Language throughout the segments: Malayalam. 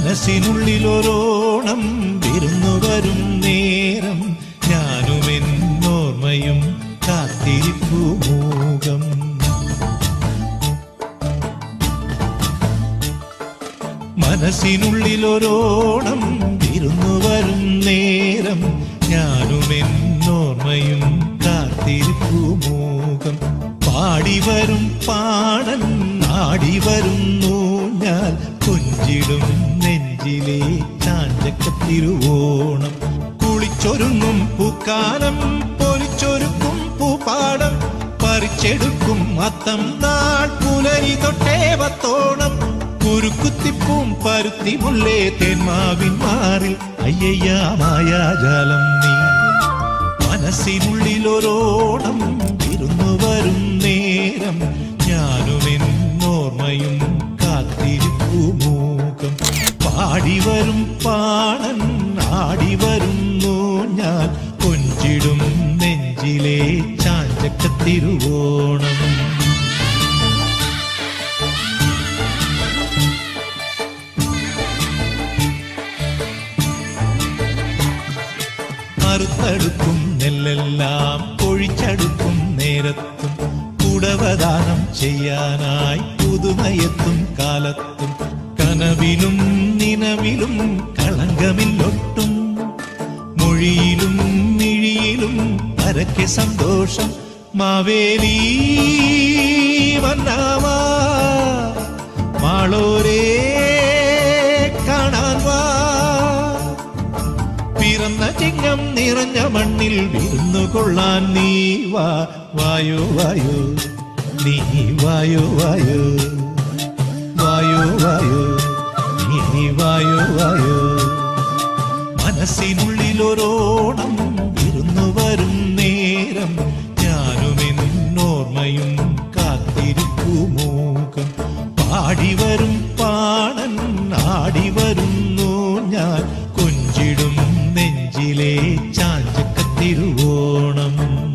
മനസ്സിനുള്ളിലൊരോണം വിരുന്നു വരും നേരം ഞാനും എന്നോർമ്മയും കാത്തിരിപ്പു മൂകം മനസ്സിനുള്ളിലൊരോണം വിരുന്നു വരും നേരം ഞാനും എന്നോർമ്മയും കാത്തിരിപ്പു മൂകം പാടി വരും പാടൻ ആടി വരുന്നു ഞാൻ കൊഞ്ചിടും നെഞ്ചിലെ ചാഞ്ചക്കത്തിരുവോണം കുളിച്ചൊരുങ്ങും പൂക്കാലം പൊലിച്ചൊരുക്കും പൂപ്പാടം പറിച്ചെടുക്കും അത്തം നാൾ പുലരി തൊട്ടേവത്തോണം കുരുക്കുത്തിപ്പൂം പരുത്തി മുള്ളേ തേന്മാവിൻ മാറിൽ അയ്യയ്യ മായാജാലം നീ മനസ്സിനുള്ളിലൊരോണം വിരുന്നു വരും നേരം ഞാനും എന്നോർമ്മയും കാത്തിരിപ്പു മൂകം പാടി വരും പാണൻ ആടി വരുന്നു ഞാൻ കൊഞ്ചിടും നെഞ്ചിലെ ചാഞ്ചക്കത്തിരുവോണം മറുത്തടുക്കും നെല്ലെല്ലാം പൊഴിച്ചടുക്കും നേരത്തും കുടവദാനം ചെയ്യാനായി പുതുമയത്തും കാലത്തും കനവിലും നിലവിലും കളങ്കമില്ലൊട്ടും മൊഴിയിലും മിഴിയിലും പരക്കെ സന്തോഷം മാവേലി വന്നാവാ മാളോരേ കാണാൻ വാ പിറന്ന ചിങ്ങം നിറഞ്ഞ മണ്ണിൽ വിരുന്നു കൊള്ളാൻ നീ വാ വായോ വായോ നീ വായോ വായോ വായോ വായോ നീ വായോ വായോ മനസ്സിനുള്ളിലൊരോണം വിരുന്നു വരും നേരം ഞാനും എന്നോർമ്മയും കാത്തിരിപ്പു മൂകം പാടി വരും പാണൻ ആടി വരുന്നു ഞാൻ കൊഞ്ചിടും നെഞ്ചിലെ ചാഞ്ചക്കത്തിരുവോണം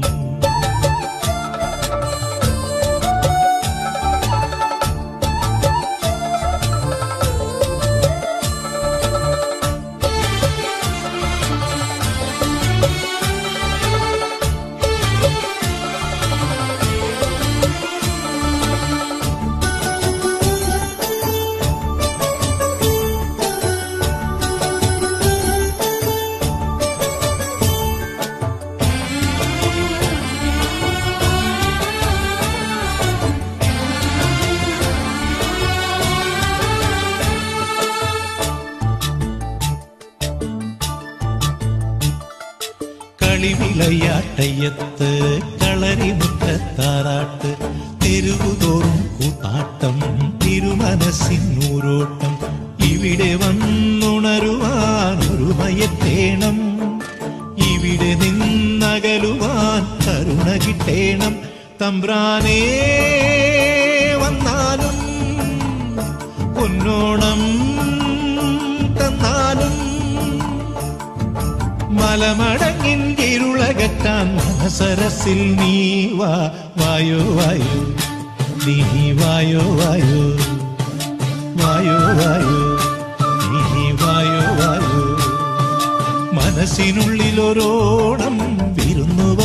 കളിവിളയാട്ടയ്യത്ത് കളരിമുറ്റത്താറാട്ട് തെരുവുതോറും കൂത്താട്ടം തിരുമനസ്സിനൂരോട്ടം ഇവിടെ വന്നുണരുവാൻ ഒരു മയത്തേണം ഇവിടെ നിന്നകലുവാൻ കരുണ കിട്ടേണം തമ്പ്രാനേ വന്നാലും പൊന്നോണം തന്നാലും മലമടങ്ങിൻ ഇരുളകറ്റാൻ മനസരസിൽ നീ വാ വായോ വായോ നീ വായോ വായോ വായോ വായോ നീ വായോ വായോ മനസ്സിനുള്ളിലൊരോണം വിരുന്നു